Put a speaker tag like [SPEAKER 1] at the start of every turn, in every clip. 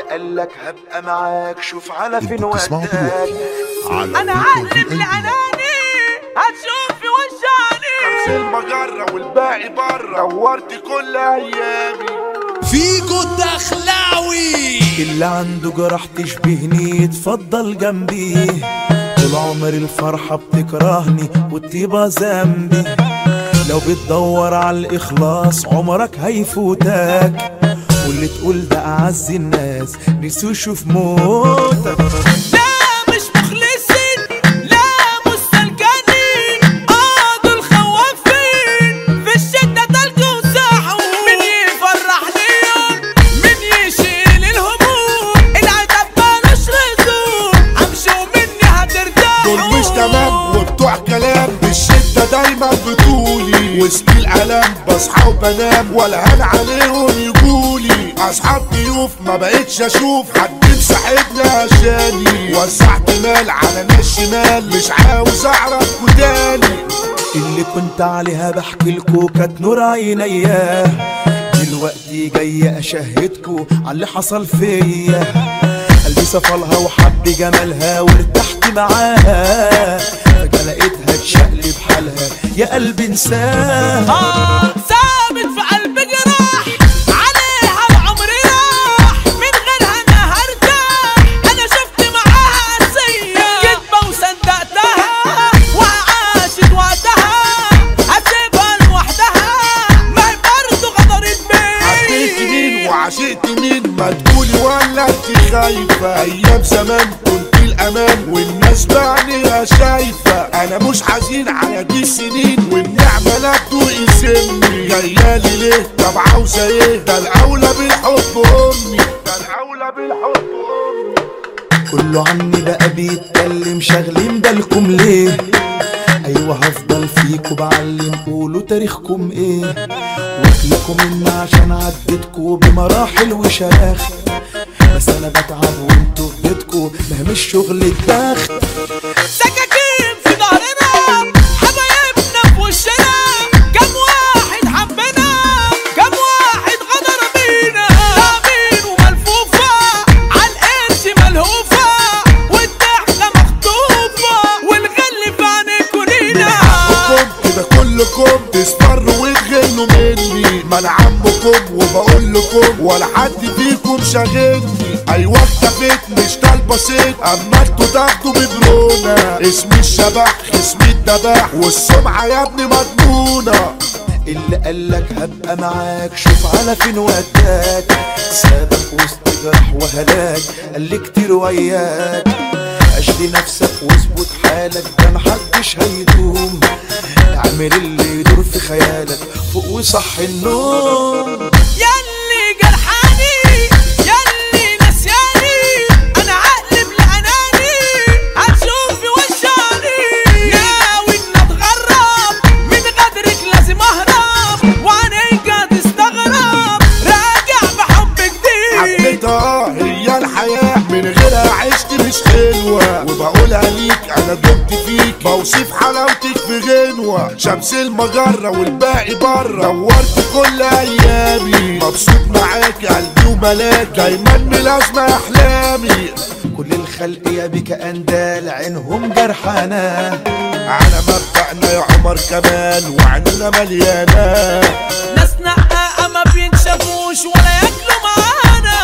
[SPEAKER 1] قالك هبقى معاك شوف على فين
[SPEAKER 2] انتوا بتسمعوا
[SPEAKER 1] وداك
[SPEAKER 2] دلوقتي على
[SPEAKER 3] انا
[SPEAKER 2] فيديو
[SPEAKER 3] عقلب
[SPEAKER 2] في قلبي.
[SPEAKER 3] لعناني هتشوف في وشاني
[SPEAKER 1] نفس المجرة والباقي بره دورت كل ايامي
[SPEAKER 4] فيجو الدخلاوي
[SPEAKER 5] اللي عنده جرح تشبهني اتفضل جنبي طول عمري الفرحة بتكرهني والطيبة ذنبي لو بتدور على الإخلاص عمرك هيفوتك واللي تقول ده أعز الناس نفسه يشوف موتك
[SPEAKER 3] لا مش مخلصين لا مستلقانين اه دول خوافين في الشدة تلج وساحوا من يفرحني يوم من يشيل الهموم العتب مالوش رزوم امشوا مني هترتاحوا
[SPEAKER 6] دول مش تمام وبتوع كلام بالشدة دايما بطولي وسط الألم بصحى وبنام ولا هن عليهم يقولي أصحاب ضيوف ما بقتش أشوف حد مصاحبنا عشاني وسعت مال على ناس شمال مش عاوز أعرف تاني
[SPEAKER 5] اللي كنت عليها بحكي لكو كانت نور عينيا دلوقتي جاي اشهدكو على اللي حصل فيا قلبي صفلها وحب جمالها وارتحت معاها فجأة لقيتها تشقلب حالها يا قلبي انساها
[SPEAKER 3] آه ثابت في قلب جراح عليها العمر راح من غيرها انا هرتاح انا شفت معاها قاسية كدبة وصدقتها وعاشت وقتها هسيبها لوحدها ما هي برضه غدرت
[SPEAKER 6] حبيت
[SPEAKER 3] بيا
[SPEAKER 6] مين وعشقت مين ما تقولي ولا انت خايفة ايام زمان كنت الامان والناس بعينيها شايفة انا مش حزين على دي السنين والنعمة لا تدوقي سني جايالي ليه طب عاوزة ايه ده الاولى بالحب امي ده الاولى بالحب امي
[SPEAKER 5] كله عني بقى بيتكلم شاغلين بالكم ليه ايوه هفضل فيكوا بعلم قولوا تاريخكم ايه واكلكم ان عشان عديتكوا بمراحل وشراخ بس انا بتعب وانتوا في بيتكوا ما مش شغل الدخل
[SPEAKER 3] سكاكين في ظهرنا حبايبنا في وشنا كم واحد حبنا كم واحد غدر بينا تامين وملفوفة عالقرش ملهوفة والضحكة مخطوفة والغل في عينيكوا لينا
[SPEAKER 6] حقكم كده كلكم تسمروا وتغنوا مني ما انا عمكم وبقول لكم ولا حد فيكم شاغلني ايوه اكتفيت مش طالبه صيت اما انتوا تاخدوا ببرونا اسمي الشبح اسمي الدبح والسمعه يا ابني مضمونه
[SPEAKER 5] اللي قالك هبقى معاك شوف على فين وداك سابك وسط جرح وهلاك قال لي كتير وياك اشلي نفسك واظبط حالك ده محدش هيدوم اعمل اللي يدور في خيالك فوق وصح النوم
[SPEAKER 3] ياللي جرحاني ياللي نسياني انا عقلب لعناني هتشوف في وشاني ناوي ان اتغرب من غدرك لازم اهرب وعينيك هتستغرب راجع بحب جديد
[SPEAKER 6] حبيتها هي الحياة من غيرها عشت مش حلوة وبقولها ليك أنا دمت فيك بوصف حلاوتك في غنوة شمس المجرة والباقي بره دورت كل أيامي مبسوط معاك قلبي وملاك دايما ملازمة أحلامي
[SPEAKER 5] كل الخلق يا بك اندال عينهم جرحانه
[SPEAKER 6] على مبدأنا يا عمر كمال وعننا مليانة
[SPEAKER 3] ناس نقاقة ما بينشافوش ولا ياكلوا معانا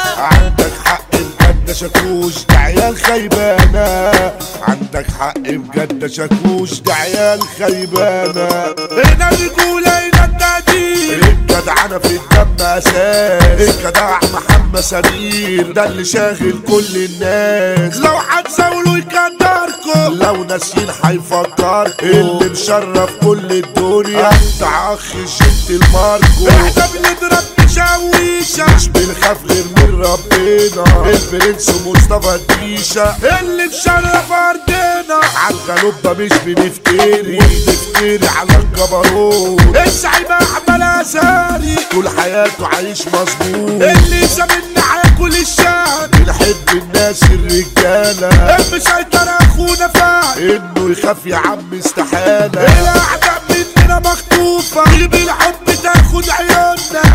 [SPEAKER 6] عندك حق بجد شاكوش ده عيال خيبانة عندك حق بجد شاكوش ده عيال خيبانة هنا الرجولة هنا التقدير الجدعنة في الدم أساس الجدع محمد سمير ده اللي شاغل كل الناس لو هتزاولوا يقدركم لو ناسيين هيفكركم اللي مشرف كل الدنيا انت اخ جبت الماركو احنا بنضرب مشاويشة مش بنخاف غير من ربنا البرنس مصطفى الديشة اللي مشرف ارضنا عالغلوب ده مش بنفتري بنفتري على الجبروت السعي احمد اساري طول حياته عايش مظبوط اللي سامنا هياكل الشهر بنحب الناس الرجالة المسيطر اخونا فاهم انه يخاف يا عم استحالة الاعداء مننا مخطوفة بالحب تاخد عيوننا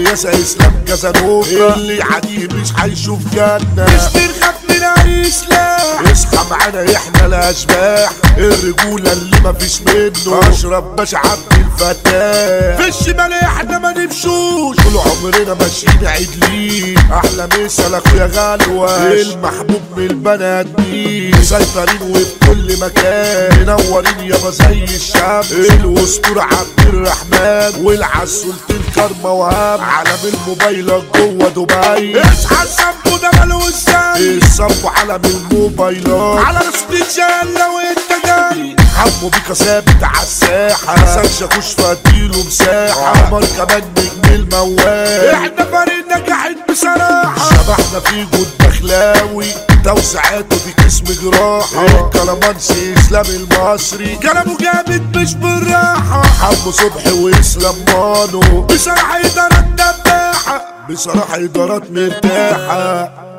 [SPEAKER 6] الرئاسة اسلام كازانوفا اللي عادي مش هيشوف جنة مش بنخاف من اي سلاح اصحى معانا احنا الاشباح الرجولة اللي مفيش منه اشرف باشا عبد الفتاح في الشمال احنا ما نمشوش طول عمرنا ماشيين عدلين احلى مثال اخويا غلوة المحبوب من البني ادمين مسيطرين وفي كل مكان منورين يابا زي الشمس الاسطورة عبد الرحمن والعسولتين كرمة وهاب عالم الموبايلات جوه دبي اصحى الصب ده ماله ازاي الصب عالم الموبايلات على استيشان لو انت جاي حمو بيكا ثابت على الساحة حسن شاكوش فاديله مساحة عمر كمان نجم الموال احنا فريق نجحت بصراحة شبحنا في جود دخلاوي توسعاته دي اسم جراحة الكلامانسي اسلام المصري كلامه جامد مش بالراحة حمو صبحي واسلام مانو بصراحة ادارات دباحة بصراحة ادارات مرتاحة